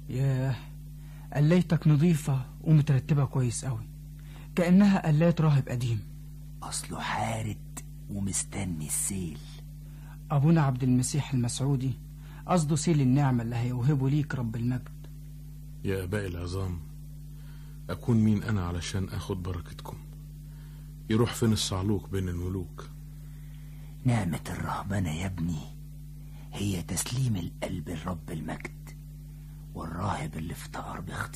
ياه قليتك نظيفة ومترتبة كويس قوي كأنها قلات راهب قديم أصله حارد ومستني السيل أبونا عبد المسيح المسعودي قصده سيل النعمة اللي هيوهبه ليك رب المجد يا آباء العظام أكون مين أنا علشان أخد بركتكم يروح فين الصعلوك بين الملوك نعمة الرهبنة يا ابني هي تسليم القلب لرب المجد والراهب اللي افتقر باختيار